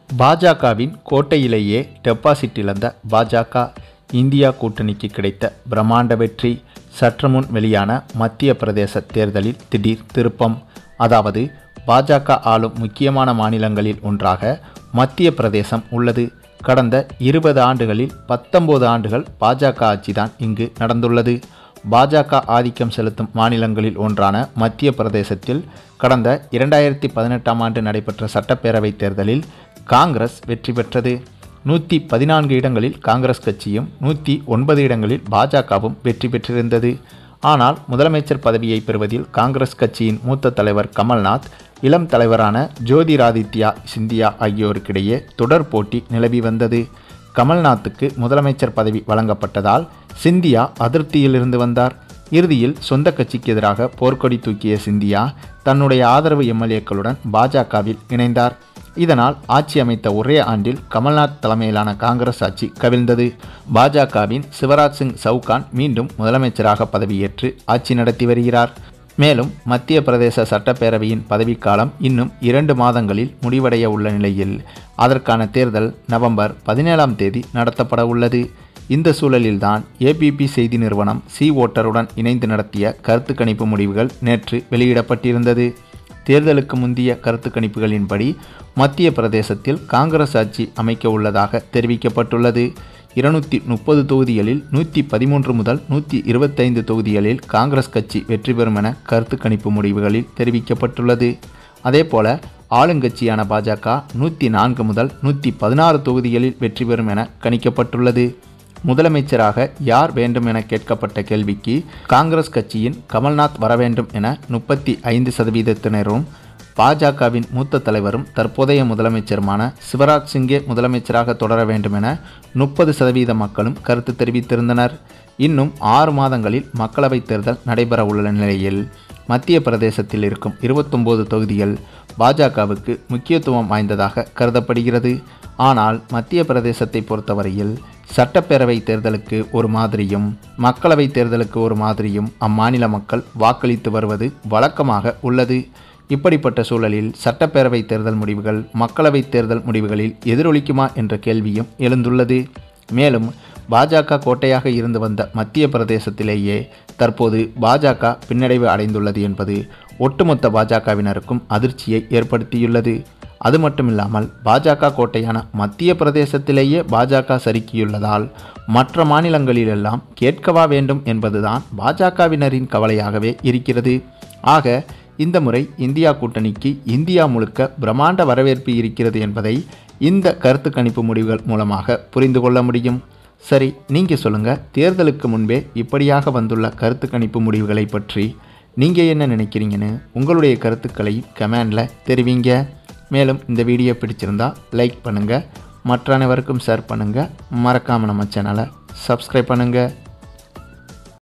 பாஜகவின் கோட்டையிலேயே டெபாசிட் இழந்த பாஜக இந்தியா கூட்டணிக்கு கிடைத்த பிரம்மாண்ட வெற்றி சற்று முன் வெளியான மத்திய பிரதேச தேர்தலில் திடீர் திருப்பம் அதாவது பாஜக ஆளும் முக்கியமான மாநிலங்களில் ஒன்றாக மத்திய பிரதேசம் உள்ளது கடந்த இருபது ஆண்டுகளில் பத்தொன்பது ஆண்டுகள் பாஜக ஆட்சிதான் இங்கு நடந்துள்ளது பாஜக ஆதிக்கம் செலுத்தும் மாநிலங்களில் ஒன்றான மத்திய பிரதேசத்தில் கடந்த இரண்டாயிரத்தி பதினெட்டாம் ஆண்டு நடைபெற்ற சட்டப்பேரவைத் தேர்தலில் காங்கிரஸ் வெற்றி பெற்றது நூற்றி பதினான்கு இடங்களில் காங்கிரஸ் கட்சியும் நூற்றி ஒன்பது இடங்களில் பாஜகவும் வெற்றி பெற்றிருந்தது ஆனால் முதலமைச்சர் பதவியை பெறுவதில் காங்கிரஸ் கட்சியின் மூத்த தலைவர் கமல்நாத் இளம் தலைவரான ஜோதிராதித்யா சிந்தியா ஆகியோருக்கிடையே தொடர் போட்டி நிலவி வந்தது கமல்நாத்துக்கு முதலமைச்சர் பதவி வழங்கப்பட்டதால் சிந்தியா அதிருப்தியிலிருந்து வந்தார் இறுதியில் சொந்த கட்சிக்கு எதிராக போர்க்கொடி தூக்கிய சிந்தியா தன்னுடைய ஆதரவு எம்எல்ஏக்களுடன் பாஜகவில் இணைந்தார் இதனால் ஆட்சி அமைத்த ஒரே ஆண்டில் கமல்நாத் தலைமையிலான காங்கிரஸ் ஆட்சி கவிழ்ந்தது பாஜகவின் சிவராஜ் சிங் சவுகான் மீண்டும் முதலமைச்சராக பதவியேற்று ஆட்சி நடத்தி வருகிறார் மேலும் மத்திய பிரதேச சட்டப்பேரவையின் பதவிக்காலம் இன்னும் இரண்டு மாதங்களில் முடிவடைய உள்ள நிலையில் அதற்கான தேர்தல் நவம்பர் பதினேழாம் தேதி நடத்தப்பட உள்ளது இந்த சூழலில்தான் ஏபிபி செய்தி நிறுவனம் சி ஓட்டருடன் இணைந்து நடத்திய கருத்து கணிப்பு முடிவுகள் நேற்று வெளியிடப்பட்டிருந்தது தேர்தலுக்கு முந்தைய கருத்து கணிப்புகளின்படி மத்திய பிரதேசத்தில் காங்கிரஸ் ஆட்சி அமைக்க உள்ளதாக தெரிவிக்கப்பட்டுள்ளது இருநூற்றி முப்பது தொகுதிகளில் நூற்றி பதிமூன்று முதல் நூற்றி இருபத்தைந்து தொகுதிகளில் காங்கிரஸ் கட்சி வெற்றி பெறும் என கருத்து கணிப்பு முடிவுகளில் தெரிவிக்கப்பட்டுள்ளது அதேபோல ஆளுங்கட்சியான பாஜக நூற்றி நான்கு முதல் நூற்றி பதினாறு தொகுதிகளில் வெற்றி பெறும் என கணிக்கப்பட்டுள்ளது முதலமைச்சராக யார் வேண்டும் என கேட்கப்பட்ட கேள்விக்கு காங்கிரஸ் கட்சியின் கமல்நாத் வர வேண்டும் என முப்பத்தி ஐந்து சதவீதத்தினரும் பாஜகவின் மூத்த தலைவரும் தற்போதைய முதலமைச்சருமான சிவராஜ் சிங்கே முதலமைச்சராக தொடர வேண்டும் என முப்பது சதவீத மக்களும் கருத்து தெரிவித்திருந்தனர் இன்னும் ஆறு மாதங்களில் மக்களவைத் தேர்தல் நடைபெற உள்ள நிலையில் மத்திய பிரதேசத்தில் இருக்கும் இருபத்தொம்போது தொகுதிகள் பாஜகவுக்கு முக்கியத்துவம் வாய்ந்ததாக கருதப்படுகிறது ஆனால் மத்திய பிரதேசத்தை பொறுத்தவரையில் சட்டப்பேரவை தேர்தலுக்கு ஒரு மாதிரியும் மக்களவை தேர்தலுக்கு ஒரு மாதிரியும் அம்மாநில மக்கள் வாக்களித்து வருவது வழக்கமாக உள்ளது இப்படிப்பட்ட சூழலில் சட்டப்பேரவை தேர்தல் முடிவுகள் மக்களவை தேர்தல் முடிவுகளில் எதிரொலிக்குமா என்ற கேள்வியும் எழுந்துள்ளது மேலும் பாஜக கோட்டையாக இருந்து வந்த மத்திய பிரதேசத்திலேயே தற்போது பாஜக பின்னடைவு அடைந்துள்ளது என்பது ஒட்டுமொத்த பாஜகவினருக்கும் அதிர்ச்சியை ஏற்படுத்தியுள்ளது அது மட்டுமில்லாமல் பாஜக கோட்டையான மத்திய பிரதேசத்திலேயே பாஜக சறுக்கியுள்ளதால் மற்ற மாநிலங்களிலெல்லாம் கேட்கவா வேண்டும் என்பதுதான் பாஜகவினரின் கவலையாகவே இருக்கிறது ஆக இந்த முறை இந்தியா கூட்டணிக்கு இந்தியா முழுக்க பிரம்மாண்ட வரவேற்பு இருக்கிறது என்பதை இந்த கருத்து கணிப்பு முடிவுகள் மூலமாக புரிந்து கொள்ள முடியும் சரி நீங்கள் சொல்லுங்கள் தேர்தலுக்கு முன்பே இப்படியாக வந்துள்ள கருத்து கணிப்பு முடிவுகளை பற்றி நீங்கள் என்ன நினைக்கிறீங்கன்னு உங்களுடைய கருத்துக்களை கமெண்டில் தெரிவிங்க மேலும் இந்த வீடியோ பிடிச்சிருந்தா லைக் பண்ணுங்கள் மற்ற அனைவருக்கும் ஷேர் பண்ணுங்கள் மறக்காமல் நம்ம சேனலை சப்ஸ்கிரைப் பண்ணுங்கள்